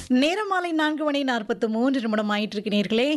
நேரம் மாலை நான்கு மணி நாற்பத்து மூன்று நிமிடம் ஆயிட்டு இருக்கு நேர்களே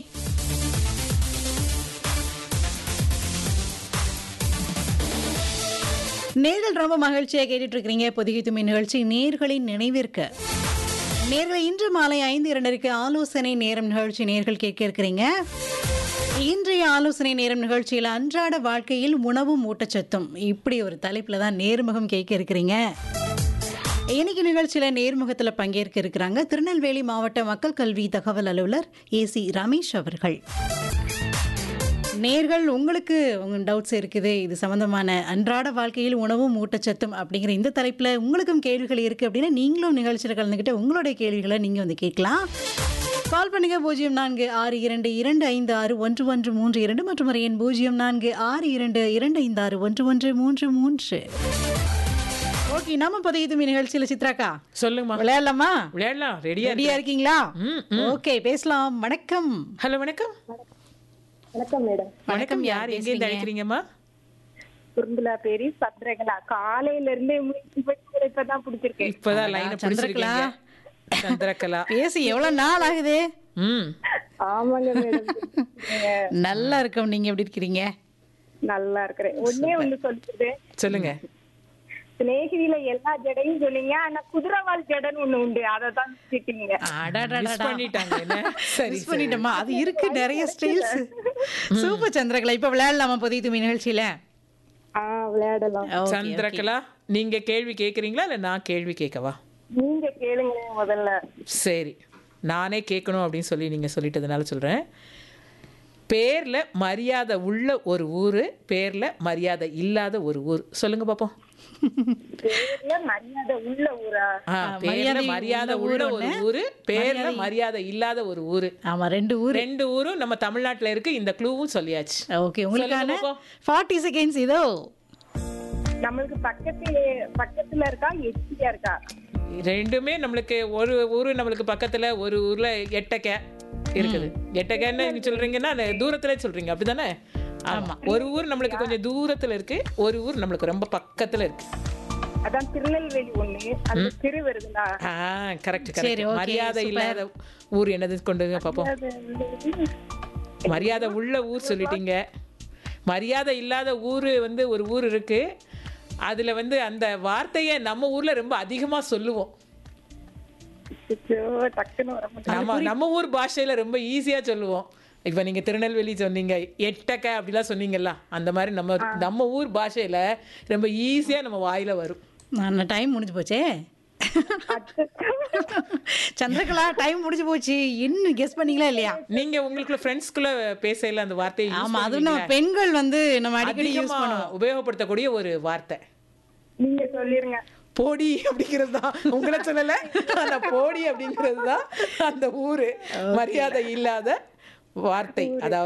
நேர்கள் ரொம்ப மகிழ்ச்சியாக கேட்டுட்டு இருக்கிறீங்க பொதிகை தும்மி நிகழ்ச்சி நேர்களின் நினைவிற்கு நேர்களை இன்று மாலை ஐந்து இரண்டருக்கு ஆலோசனை நேரம் நிகழ்ச்சி நேர்கள் கேட்க இருக்கிறீங்க இன்றைய ஆலோசனை நேரம் நிகழ்ச்சியில் அன்றாட வாழ்க்கையில் உணவும் ஊட்டச்சத்தும் இப்படி ஒரு தலைப்பில் தான் நேர்முகம் கேட்க இருக்கிறீங்க இன்னைக்கு நிகழ்ச்சியில் நேர்முகத்தில் பங்கேற்க இருக்கிறாங்க திருநெல்வேலி மாவட்ட மக்கள் கல்வி தகவல் அலுவலர் ஏசி ரமேஷ் அவர்கள் நேர்கள் உங்களுக்கு உங்கள் டவுட்ஸ் இருக்குது இது சம்மந்தமான அன்றாட வாழ்க்கையில் உணவும் ஊட்டச்சத்தும் அப்படிங்கிற இந்த தலைப்பில் உங்களுக்கும் கேள்விகள் இருக்குது அப்படின்னா நீங்களும் நிகழ்ச்சியில் கலந்துக்கிட்டு உங்களுடைய கேள்விகளை நீங்கள் வந்து கேட்கலாம் கால் பண்ணுங்க பூஜ்ஜியம் நான்கு ஆறு இரண்டு இரண்டு ஐந்து ஆறு ஒன்று ஒன்று மூன்று இரண்டு மற்றும் ஒரு எண் பூஜ்ஜியம் நான்கு ஆறு இரண்டு இரண்டு ஐந்து ஆறு ஒன்று ஒன்று மூன்று மூன்று ஓகே நம்ம பதிவு நிகழ்ச்சியில் சித்ராக்கா சொல்லுங்கம்மா விளையாடலாமா விளையாடலாம் ரெடியா ரெடியா இருக்கீங்களா ம், ஓகே பேசலாம் வணக்கம் ஹலோ வணக்கம் வணக்கம் மேடம் வணக்கம் யார் எங்க இருந்து அழைக்கிறீங்கம்மா குறும்புலா பேரி சந்திரகலா காலையில இருந்தே முயற்சி பண்ணி இப்பதான் பிடிச்சிருக்கேன் இப்பதான் லைனை சந்திரகலா. பிடிச்சிருக்கீங்க சந்திரகலா பேசி எவ்வளவு நாள் ஆகுது ம் ஆமாங்க மேடம் நல்லா இருக்கும் நீங்க எப்படி இருக்கிறீங்க நல்லா இருக்கிறேன் ஒன்னே ஒண்ணு சொல்லிடுது சொல்லுங்க சிநேகிதியில எல்லா ஜடையும் சொன்னீங்க ஆனா குதிரவால் ஜடைன்னு ஒண்ணு உண்டு அதை தான் வச்சுட்டீங்க மிஸ் பண்ணிட்டாங்க என்ன சரி மிஸ் பண்ணிட்டோமா அது இருக்கு நிறைய ஸ்டைல்ஸ் சூப்பர் சந்திரகலா இப்ப விளையாடலாமா புதிய துமி நிகழ்ச்சியில ஆஹ் விளையாடலாம் Okay, சந்திரகலா நீங்க கேள்வி கேக்குறீங்களா இல்ல நான் கேள்வி கேட்கவா நீங்க கேளுங்க முதல்ல சரி நானே கேட்கணும் அப்படின்னு சொல்லி நீங்க சொல்லிட்டதுனால சொல்றேன் பேர்ல மரியாதை உள்ள ஒரு ஊரு பேர்ல மரியாதை இல்லாத ஒரு ஊர் சொல்லுங்க பாப்போம் பேர்ல மரியாதை உள்ள ஊரா ஆ, பேர்ல மரியாதை உள்ள ஒரு ஊரு பேர்ல மரியாதை இல்லாத ஒரு ஊரு ஆமா ரெண்டு ஊர் ரெண்டு ஊரும் நம்ம தமிழ்நாட்டுல இருக்கு இந்த க்ளூவும் சொல்லியாச்சு ஓகே உங்களுக்கான சொல்லுங்க பாப்போம். ஃபார்ட்டி செகண்ட்ஸ் இதோ நம்மளுக்கு பக்கத்துல பக்கத்துல இருக்கா எச்சியா இருக்கா ரெண்டுமே நம்மளுக்கு ஒரு ஊரு நம்மளுக்கு பக்கத்துல ஒரு ஊர்ல எட்டக்க இருக்குது எட்டக்கன்னு நீங்க சொல்றீங்கன்னா அந்த தூரத்துல சொல்றீங்க அப்படிதானே ஆமா ஒரு ஊர் நம்மளுக்கு கொஞ்சம் தூரத்துல இருக்கு ஒரு ஊர் நம்மளுக்கு ரொம்ப பக்கத்துல இருக்கு அதான் திருநெல்வேலி ஒண்ணு அந்த திரு வருதுங்களா ஆ கரெக்ட் சரி, கரெக்ட் okay, மரியாதை super. இல்லாத ஊர் என்னது கொண்டு வாங்க பாப்போம் மரியாதை உள்ள ஊர் சொல்லிட்டீங்க மரியாதை இல்லாத ஊர் வந்து ஒரு ஊர் இருக்கு அதுல வந்து அந்த வார்த்தையை நம்ம ஊர்ல ரொம்ப அதிகமா சொல்லுவோம் அச்சோ, டக்குன்னு வர மாட்டேங்குது. நம்ம நம்ம ஊர் பாஷையில ரொம்ப ஈஸியா சொல்லுவோம் இப்ப நீங்க திருநெல்வேலி சொன்னீங்க எட்டக்க அப்படிலாம் சொன்னீங்கல்ல அந்த மாதிரி நம்ம நம்ம ஊர் பாஷையில ரொம்ப ஈஸியா நம்ம வாயில வரும் நான் டைம் முடிஞ்சு போச்சே அச்சச்சோ. சந்திரகலா டைம் முடிஞ்சு போச்சு இன்னும் கெஸ் பண்ணீங்களா இல்லையா நீங்க உங்களுக்குள்ள ஃப்ரெண்ட்ஸ்குள்ள பேசையில அந்த வார்த்தையை use ஆமா அதுவும் நம்ம பெண்கள் வந்து நம்ம அடிக்கடி யூஸ் அதிகமா பண்ணுவோம் உபயோகப்படுத்தக்கூடிய ஒரு வார்த்தை நீங்க சொல்லிருங்க போடி அப்படிங்கிறது தான் உங்களை சொல்லல ஆனா போடி அப்படிங்கிறது தான் அந்த ஊரு மரியாதை இல்லாத வார்த்தை அதாவது